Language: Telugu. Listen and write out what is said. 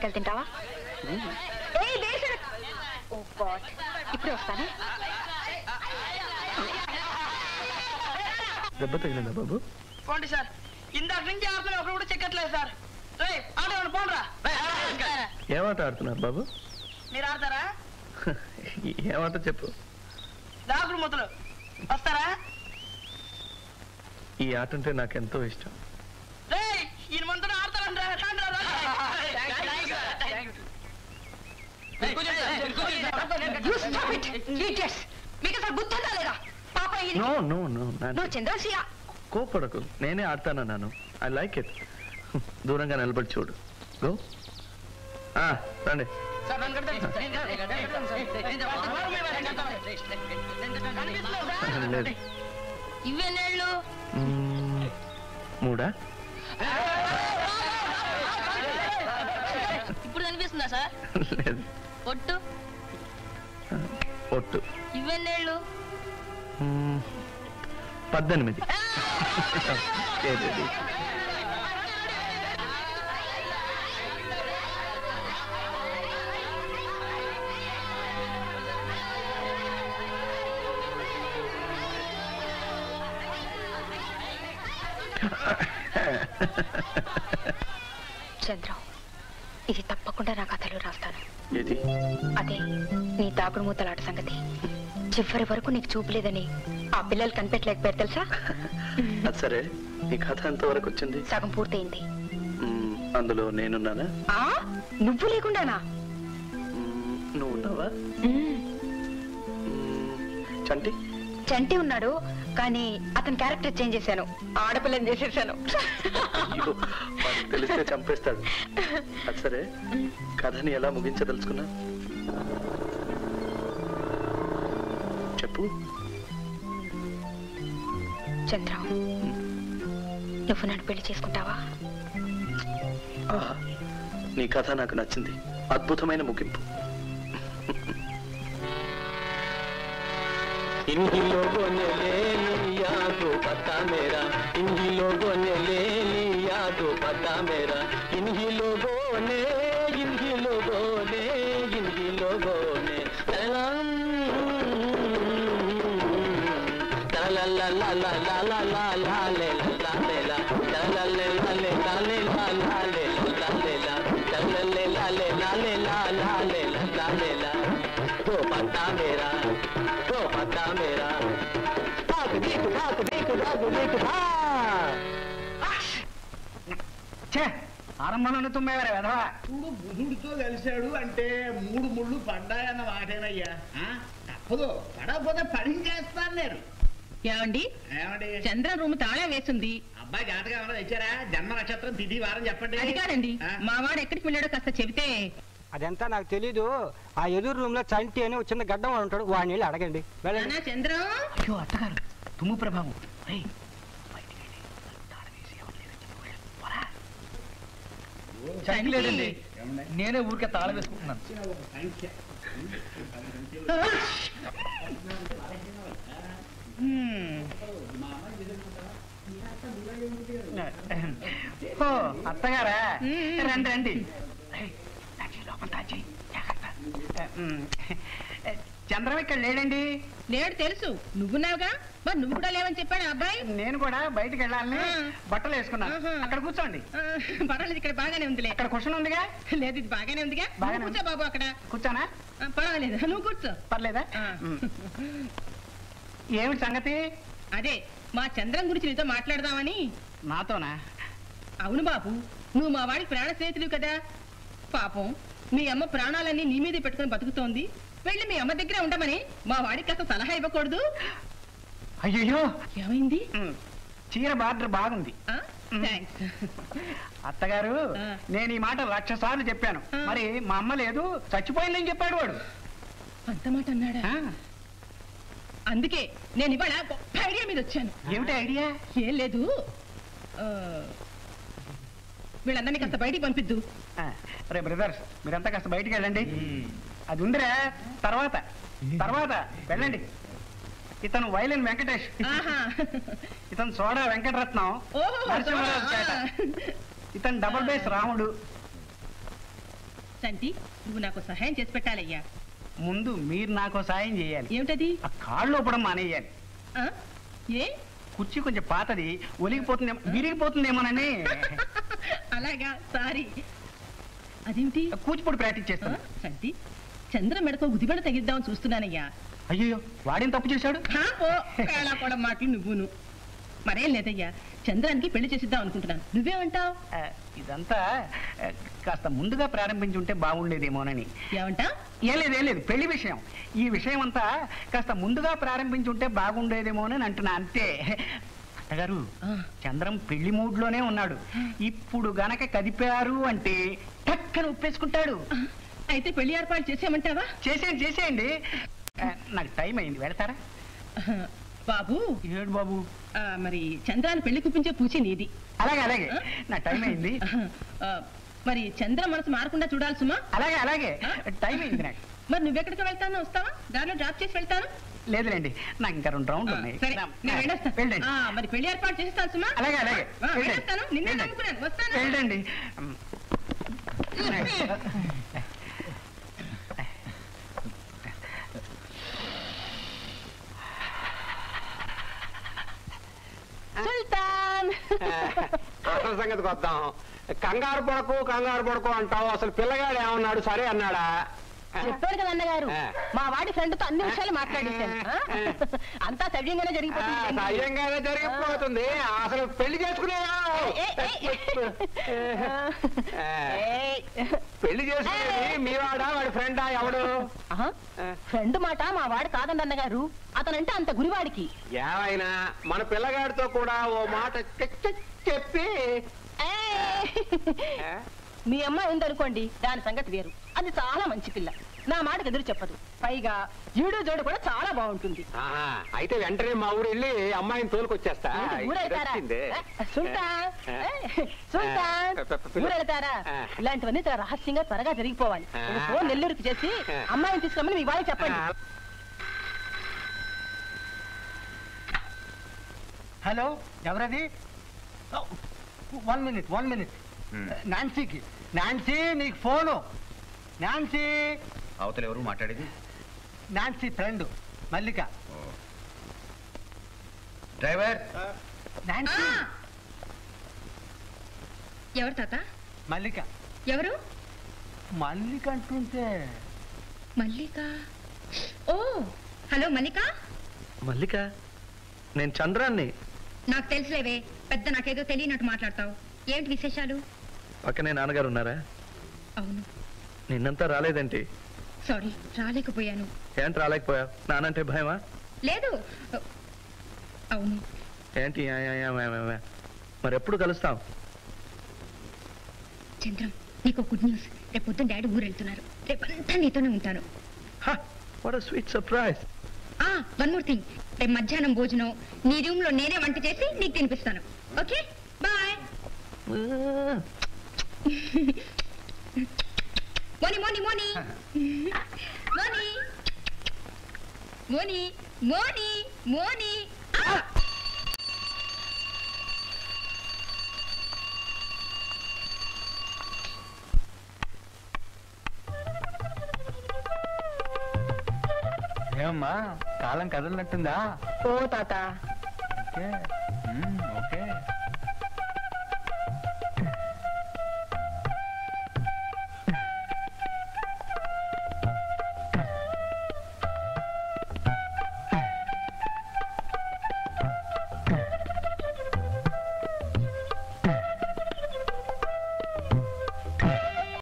వేరుశనకాయలు తింటావా ఏయ్, వేరుశనగ- ఓ గాడ్ ఇప్పుడే వస్తానే దెబ్బ తగిలిందా బాబు పోండి సార్ ఇందాక నుంచి ఆడుతున్నా ఒకరు కూడా చెక్కట్లేదు సార్ రే ఆడేవాడు పోండ్రా ఏమాట ఆడుతున్నారు బాబు మీరు ఆడతారా ఏమాట చెప్పు దాగుడు ముద్దలు వస్తారా ఈ ఆట అంటే నాకు ఎంతో ఇష్టం రే ఈయన మనతో ఆడతారంట్రా రాండ్రా, You stop it, idiots. మీకు అసలు బుద్ధి ఉందా లేదా పాప ఇది నో నో నో నువ్వు చంద్రశీల కోపడకు నేనే ఆడతానన్నాను ఐ లైక్ ఇట్ దూరంగా నిలబడి చూడు గో రండి సార్, నన్ను కడతాను. లేదు ఇవెన్నేళ్ళు మ్మ్, మూడా ఇప్పుడు కనిపిస్తుందా సార్ లేదు ఒట్టు ఒట్టు ఇవెన్నేళ్ళు మ్మ్, పద్దెనిమిది ఏదేది? చంద్రం ఇది తప్పకుండా నా కథలో రాస్తాను ఏది అదే నీ దాగుడు మూతలాట సంగతి చివరి వరకు నీకు చూపలేదని ఆ పిల్లలు కనిపెట్టలేకపోయారు తెలుసా అది సరే నీ కథ ఎంతవరకు వచ్చింది సగం పూర్తయింది మ్మ్, అందులో నేనున్నానా ఆ నువ్వు లేకుండానా మ్మ్, నువ్వు ఉన్నావా మ్మ్. మ్మ్, చంటి చంటి ఉన్నాడు కానీ అతని క్యారెక్టర్ చేంజ్ చేశాను ఆడపిల్లని చేసేసాను అయ్యో వాడికి తెలిస్తే చంపేస్తాడు అది సరే కథని ఎలా ముగించదలుచుకున్నా చెప్పు చంద్రం నువ్వు నన్ను పెళ్లి చేసుకుంటావా ఆహా, నీ కథ నాకు నచ్చింది అద్భుతమైన ముగింపు इन्हीं लोगों ने ले लिया तो पता मेरा इन्हीं लोगों ने ले लिया तो पता मेरा इन्हीं लोगों ने इन्हीं लोगों ने इन्हीं लोगों ने ला ला ला ला ला ला ला ला ले ला ले ला ला ले ला ले ला ले ला ला ले ला ले ला ला ले ला ले ला ले ला ला ले ला ले ला तो पता मेरा तो पता मेरा भाग देख भाग देख भाग देख भाग ఆరంభంలో తుమ్మేవారు వెధవా చూడు బుధుడితో కలిశాడు అంటే మూడు ముళ్ళు పడ్డాయన్న మాటేనయ్యా ఆ? తప్పదు పడకపోతే పడించేస్తాను నేను ఏమండి ఏమండి చంద్ర రూమ్ తాళం వేసింది అబ్బాయి జాతకం ఏమైనా తెచ్చారా జన్మ నక్షత్రం తిథి వారం చెప్పండి అది కాదండి ఆ? మా వాడు ఎక్కడికి వెళ్ళాడో కాస్త చెబితే అదంతా నాకు తెలీదు ఆ ఎదురు రూమ్ లో చంటి అని ఒక చిన్న గడ్డం వాడు ఉంటాడు వాడిని వెళ్ళి అడగండి వెళ్ళండి నానా చంద్రం అయ్యో అత్తగారు తుమ్ము ప్రభావం రేయ్, బయటికి వెళ్ళి తాళం వేసి ఎవరు లేరని చెప్పి వెళ్ళు. పోరా. చంటి లేదండి నేనే ఊరికే తాళం వేసుకుంటున్నాను సంఖ్య ఓ అత్తగారా రండి రండి రేయ్, తాచి, లోపల తాచి. జాగ్రత్త. ఉమ్, చంద్రం ఇక్కడ లేడండి లేడు తెలుసు నువ్వున్నావుగా మరి నువ్వు కూడా లేవని చెప్పాడు ఆ అబ్బాయి నేను కూడా బయటికి వెళ్ళాలని ఆ. బట్టలు వేసుకున్నాను ఆహా. అక్కడ కూర్చోండి ఆ, పర్వాలేదు ఇక్కడ బాగానే ఉందిలే అక్కడ క్వశ్చన్ ఉందిగా లేదు ఇది బాగానే ఉందిగా బాగానే నువ్వు కూర్చో బాబు అక్కడ కూర్చోనా ఆ, పర్వాలేదు నువ్వు కూర్చో పర్లేదా ఆ. ఉమ్. ఏమిటి సంగతి అదే మా చంద్రం గురించి నీతో మాట్లాడదామని నాతోనా అవును బాబు నువ్వు మా వాడికి ప్రాణ స్నేహితుడు కదా పాపం మీ అమ్మ ప్రాణాలన్నీ నీ మీదే పెట్టుకొని బతుకుతోంది వెళ్ళి మీ అమ్మ దగ్గర ఉండమని మా వాడికి కాస్త సలహా ఇవ్వకూడదు అయ్యో ఏమైంది చీర బార్డర్ బాగుంది ఆ? థాంక్స్. అత్తగారు ఆ. నేను ఈ మాట లక్ష సార్లు చెప్పాను ఆ. మరి మా అమ్మ లేదు చచ్చిపోయిందని చెప్పాడు వాడు అంత మాట అన్నాడా ఆ, అందుకే నేను ఇవాళ గొప్ప ఐడియా మీద వచ్చాను ఏమిటి ఐడియా ఏం లేదు ఆ, వీళ్ళందరినీ కాస్త బయటికి పంపిద్దు ఆ, రే బ్రదర్స్ మీరంతా కాస్త బయటికి వెళ్ళండి అది ఉందిరా తర్వాత తర్వాత వెళ్ళండి ఇతను వైలిన్ వెంకటేష్ ఆహా. ఇతను సోడా వెంకటరత్నం ఓహో, నరసింహరాజు ఆ. చేట ఇతను డబుల్ బేస్ రాముడు చంటి నువ్వు నాకు సహాయం చేసి పెట్టాలయ్యా ముందు మీరు నాకు సాయం చేయాలి ఏమిటది ఆ కాళ్ళు ఊపడం మానేయాలి ఆ? ఏ కుర్చీ కొంచెం పాతది ఒలిగిపోతుందేమో విరిగిపోతుందేమోనని అలాగా సారీ అదేమిటి కూచిపూడి ప్రాక్టీస్ ఆ? చేస్తాను చంటి చంద్ర మెడకో గుదిబెడ తగిద్దామని చూస్తున్నానయ్యా అయ్యో వాడేం తప్పు చేశాడు హా, పో వేళా కూడా మాటలు నువ్వును మరేం లేదయ్యా చంద్రానికి పెళ్లి చేసిద్దాం అనుకుంటున్నాను నువ్వేమంటావు ఆ, ఇదంతా ఆ, కాస్త ముందుగా ప్రారంభించి ఉంటే బాగుండేదేమోనని ఏమంటా ఏం లేదు ఏం లేదు పెళ్లి విషయం ఈ విషయం అంతా కాస్త ముందుగా ప్రారంభించి ఉంటే బాగుండేదేమోనని అంటున్నా అంతే అత్తగారు ఆ. చంద్రం పెళ్లి మూడ్లోనే ఉన్నాడు ఇప్పుడు గనక కదిపారు అంటే టక్కన ఉప్పేసుకుంటాడు అయితే పెళ్లి ఏర్పాటు చేసేయమంటావా చేసేయండి చేసేయండి ఆ, నాకు టైం అయింది వెళ్తారా బాబు ఏడు బాబు ఆ, మరి చంద్రాన్ని పెళ్లి కుప్పించే పూచి నీది అలాగే అలాగే నా టైం అయింది ఆ, మరి చంద్ర మనసు మారకుండా చూడాలి సుమా అలాగే అలాగే టైం అయింది నాకు మరి నువ్వెక్కడికి వెళ్తానో వస్తావా దారిలో డ్రాప్ చేసి వెళ్తాను లేదులేండి నాకు ఇంకా రెండు రౌండ్లు ఆ, ఉన్నాయి సరే నేను వెళ్ళొస్తాను వెళ్ళండి ఆ, మరి పెళ్లి ఏర్పాటు చేస్తాను సుమా అలాగే అలాగే ఆ, వెళ్ళండి. వెళ్ళొస్తాను నిన్నే వెళ్ళండి. నమ్ముకున్నాను వస్తాను వెళ్ళండి సుల్తాన్ అసలు సంగతికి వద్దాం కంగారు పడకు కంగారు పడకు అంటావు అసలు పిల్లగాడు ఏమన్నాడు సరే అన్నాడా చెప్పారు కదా అన్నగారు ఆ. మా వాడి ఫ్రెండ్ తో అన్ని విషయాలు మాట్లాడేశాను ఆ? అంతా సవ్యంగానే ఆ, జరిగిపోతుంది సహజంగానే జరిగిపోతుంది అసలు పెళ్లి చేసుకునేదా ఏ, ఏ, ఏ. ఆ, ఏయ్. పెళ్లి చేసుకునేది మీ వాడా వాడి ఫ్రెండా ఎవడు ఆహా. ఫ్రెండ్ మాట మా వాడు కాదండి అన్నగారు అతనంటే అంత గురివాడికి ఏమైనా మన పిల్లగాడితో కూడా ఓ మాట చెక్ చెక్ చెప్పి ఏయ్. ఆ, మీ అమ్మాయి ఉందనుకోండి దాని సంగతి వేరు అది చాలా మంచి పిల్ల నా మాటకు ఎదురు చెప్పదు పైగా ఈడు జోడు కూడా చాలా బాగుంటుంది ఆహా, అయితే వెంటనే మా ఊరు వెళ్ళి అమ్మాయిని తోలుకొచ్చేస్తా ఏంటి, ఊరెళ్తారా వచ్చింది. ఏ, సుల్తాన్ ఆ. ఏ, సుల్తాన్ ఆ, ప- ప- పిల్ల- ఊరెళ్తారా ఆ. ఇలాంటివన్నీ చాలా రహస్యంగా త్వరగా జరిగిపోవాలి ఆ. ఒక ఫోన్ నెల్లూరుకి చేసి ఆ. అమ్మాయిని తీసుకురమ్మని మీ వాళ్ళకి చెప్పండి ఆ, హలో ఎవరది వన్ మినిట్ వన్ మినిట్ నాన్సీకి నాన్సీ నీకు ఫోను నాన్సీ అవతల ఎవరు మాట్లాడేది Nancy friend Mallika driver Nancy ఎవరు తాత మల్లిక ఎవరు మల్లిక అంటుంటే మల్లిక ఓ హలో మల్లిక మల్లిక నేను చంద్రాన్ని నాకు తెలుసులేవే పెద్ద నాకేదో తెలియనట్టు మాట్లాడతావు ఏంటి విశేషాలు పక్కనే నాన్నగారు ఉన్నారా అవును నిన్నంతా రాలేదేంటి సారీ రాలేకపోయాను ఏంటి రాలేకపోయావు నానంటే భయమా లేదు అవును ఏంటి yeah, yeah, yeah, yeah, yeah, yeah. మరి ఎప్పుడు కలుస్తాం చంద్రం నీకు గుడ్ న్యూస్ రేపు పొద్దున్న డాడీ ఊరు వెళ్తున్నారు రేపంతా నీతోనే ఉంటాను వాట్ స్వీట్ సర్ప్రైజ్ ఆ వన్ మోర్ థింగ్ రేపు మధ్యాహ్నం భోజనం నీ రూమ్ లో నేనే వంట చేసి నీకు తినిపిస్తాను ఓకే బాయ్ మోని మోని మోని మోని మోని మోని మోని ఆ! ఏమమ్మా కాలం కదలనట్టుందా ఓ తాత ఓకే మ్మ్, ఓకే